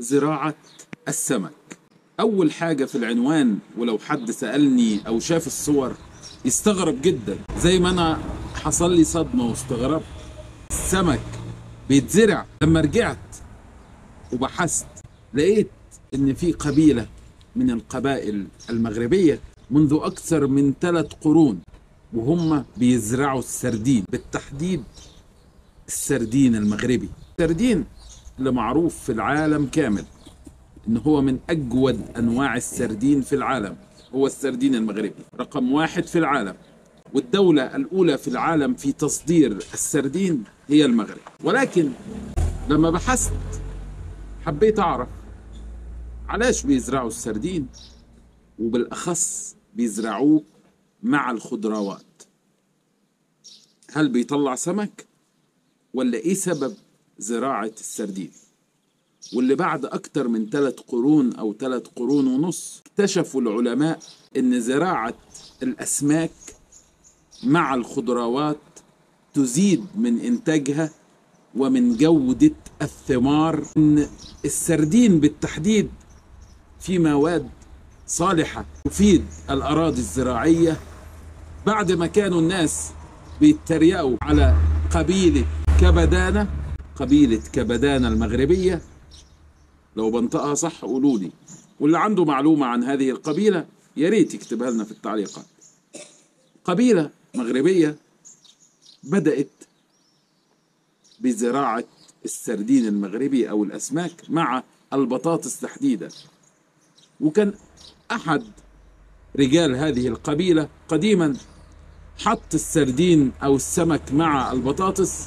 زراعة السمك أول حاجة في العنوان ولو حد سألني أو شاف الصور يستغرب جدا زي ما أنا حصل لي صدمة واستغربت السمك بيتزرع لما رجعت وبحثت لقيت إن في قبيلة من القبائل المغربية منذ أكثر من ثلاث قرون وهم بيزرعوا السردين بالتحديد السردين المغربي السردين اللي معروف في العالم كامل ان هو من اجود انواع السردين في العالم هو السردين المغربي رقم واحد في العالم والدولة الأولى في العالم في تصدير السردين هي المغرب ولكن لما بحثت حبيت أعرف علاش بيزرعوا السردين وبالأخص بيزرعوه مع الخضروات هل بيطلع سمك ولا ايه سبب زراعة السردين واللي بعد أكتر من ثلاث قرون أو ثلاث قرون ونص اكتشفوا العلماء أن زراعة الأسماك مع الخضروات تزيد من إنتاجها ومن جودة الثمار إن السردين بالتحديد في مواد صالحة تفيد الأراضي الزراعية بعد ما كانوا الناس بيتريقوا على قبيلة كبدانة قبيلة كبدانة المغربية لو بنطقها صح قولوا لي واللي عنده معلومة عن هذه القبيلة يا ريت يكتبها لنا في التعليقات قبيلة مغربية بدأت بزراعة السردين المغربي أو الأسماك مع البطاطس تحديدا وكان أحد رجال هذه القبيلة قديما حط السردين أو السمك مع البطاطس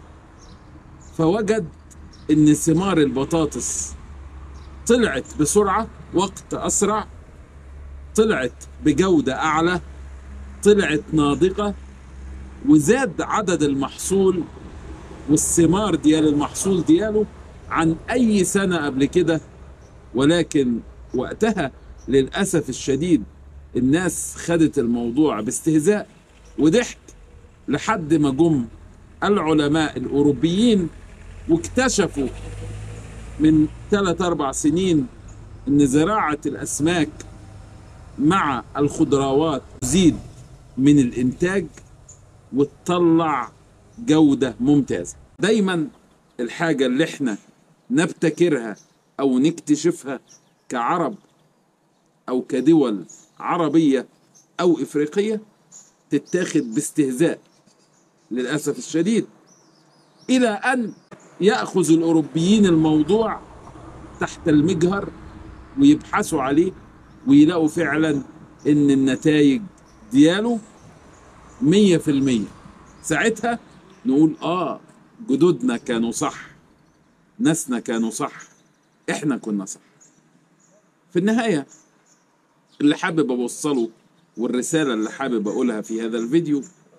فوجد ان ثمار البطاطس طلعت بسرعة وقت أسرع طلعت بجودة أعلى طلعت ناضقة وزاد عدد المحصول والثمار ديال المحصول دياله عن أي سنة قبل كده ولكن وقتها للأسف الشديد الناس خدت الموضوع باستهزاء وضحك لحد ما جم العلماء الأوروبيين واكتشفوا من ثلاث أربع سنين أن زراعة الأسماك مع الخضروات تزيد من الإنتاج وتطلع جودة ممتازة دايما الحاجة اللي احنا نبتكرها أو نكتشفها كعرب أو كدول عربية أو إفريقية تتاخد باستهزاء للأسف الشديد إلى أن يأخذ الأوروبيين الموضوع تحت المجهر ويبحثوا عليه ويلاقوا فعلا إن النتائج دياله مية في المية ساعتها نقول آه جدودنا كانوا صح ناسنا كانوا صح إحنا كنا صح في النهاية اللي حابب أوصله والرسالة اللي حابب أقولها في هذا الفيديو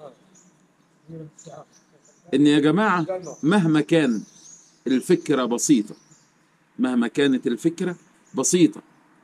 إن يا جماعة مهما كان الفكرة بسيطة مهما كانت الفكرة بسيطة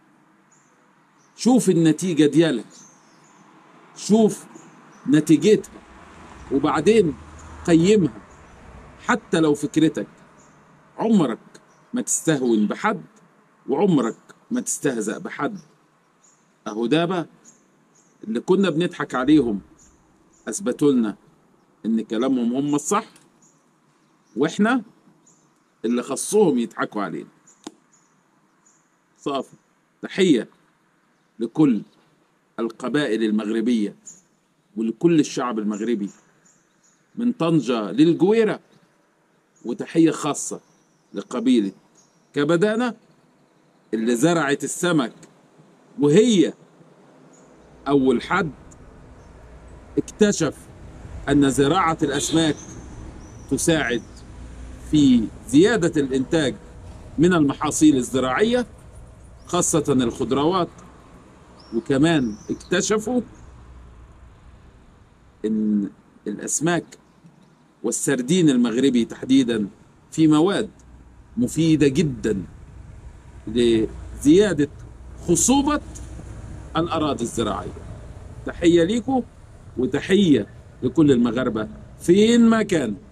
شوف النتيجة ديالها شوف نتيجتها وبعدين قيمها حتى لو فكرتك عمرك ما تستهون بحد وعمرك ما تستهزأ بحد اهو ده بقى اللي كنا بنضحك عليهم اثبتوا لنا ان كلامهم هم الصح واحنا اللي خصهم يضحكوا علينا صافي تحية لكل القبائل المغربية ولكل الشعب المغربي من طنجة للجويرة وتحية خاصة لقبيلة كبدانة اللي زرعت السمك وهي أول حد اكتشف أن زراعة الأسماك تساعد في زيادة الإنتاج من المحاصيل الزراعية خاصة الخضروات وكمان اكتشفوا ان الاسماك والسردين المغربي تحديدا في مواد مفيده جدا لزياده خصوبه الاراضي الزراعيه تحيه ليكم وتحيه لكل المغاربه فين ما كانوا